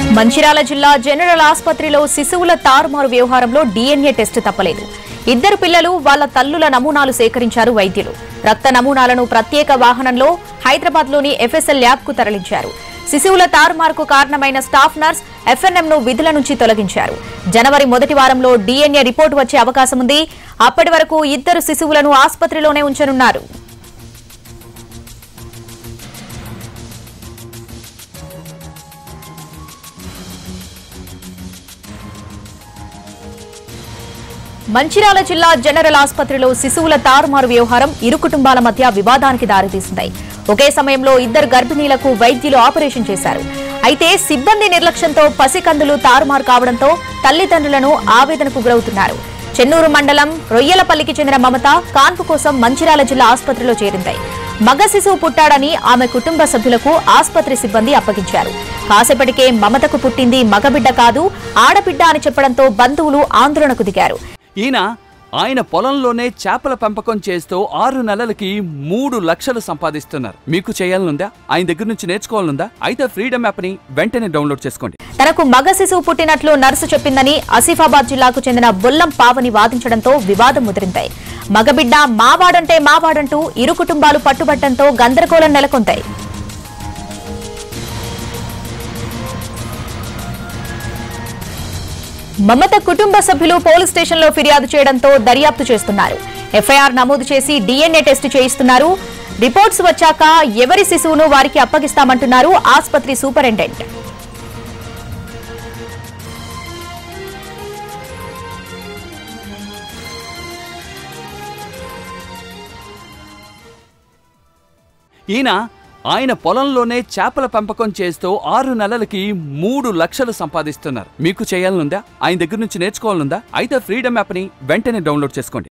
మంచిర్యాల జిల్లా జనరల్ ఆసుపత్రిలో శిశువుల తారుమారు వ్యవహారంలో డీఎన్ఏ టెస్ట్ తప్పలేదు ఇద్దరు పిల్లలు వాళ్ళ తల్లుల నమూనాలు సేకరించారు వైద్యులు రక్త నమూనాలను ప్రత్యేక వాహనంలో హైదరాబాద్లోని ఎఫ్ఎస్ఎల్ ల్యాబ్ కు తరలించారు శిశువుల తారుమారుకు కారణమైన స్టాఫ్ నర్స్ ఎఫ్ఎన్ఎం ను విధుల నుంచి తొలగించారు జనవరి మొదటి వారంలో డీఎన్ఏ రిపోర్టు వచ్చే అవకాశం ఉంది అప్పటి వరకు ఇద్దరు శిశువులను ఆసుపత్రిలోనే ఉంచనున్నారు మంచిర్యాల జిల్లా జనరల్ ఆసుపత్రిలో శిశువుల తారుమారు వ్యవహారం ఇరు కుటుంబాల మధ్య వివాదానికి దారితీసింది ఒకే సమయంలో ఇద్దరు గర్భిణీలకు వైద్యులు ఆపరేషన్ చేశారు అయితే సిబ్బంది నిర్లక్ష్యంతో పసికందులు తారుమారు కావడంతో తల్లిదండ్రులను ఆవేదనకు గురవుతున్నారు చెన్నూరు మండలం రొయ్యలపల్లికి చెందిన మమత కాన్పు కోసం మంచిర్యాల జిల్లా ఆసుపత్రిలో చేరింది మగ శిశువు పుట్టాడని ఆమె కుటుంబ సభ్యులకు ఆసుపత్రి సిబ్బంది అప్పగించారు కాసేపటికే మమతకు పుట్టింది మగబిడ్డ కాదు ఆడబిడ్డ అని చెప్పడంతో బంధువులు ఆందోళనకు దిగారు ఈయన ఆయన పొలంలోనే చేపల పెంపకం చేస్తూ ఆరు నెలలకి మూడు లక్షలు సంపాదిస్తున్నారు మీకు చేయాలనుందా ఆయన దగ్గర నుంచి నేర్చుకోవాలనుందా అయితే ఫ్రీడమ్ యాప్ని వెంటనే డౌన్లోడ్ చేసుకోండి తనకు మగ శిశువు పుట్టినట్లు నర్సు చెప్పిందని ఆసిఫాబాద్ జిల్లాకు చెందిన బొల్లం పావని వాదించడంతో వివాదం ముదిరింది మగబిడ్డ మావాడంటే మావాడంటూ ఇరు కుటుంబాలు పట్టుబట్టడంతో గందరగోళం నెలకొంది మమత కుటుంబ సభ్యులు పోలీస్ స్టేషన్లో ఫిర్యాదు చేయడంతో దర్యాప్తు చేస్తున్నారు ఎఫ్ఐఆర్ నమోదు చేసి డీఎన్ఏ టెస్ట్ చేయిస్తున్నారు రిపోర్ట్స్ వచ్చాక ఎవరి శిశువును వారికి అప్పగిస్తామంటున్నారు ఆసుపత్రి సూపరింటెండెంట్ ఈయన ఆయన పొలంలోనే చేపల పెంపకం చేస్తూ ఆరు నెలలకి మూడు లక్షలు సంపాదిస్తున్నారు మీకు చేయాలనుందా ఆయన దగ్గర నుంచి నేర్చుకోవాలనుందా అయితే ఫ్రీడమ్ యాప్ని వెంటనే డౌన్లోడ్ చేసుకోండి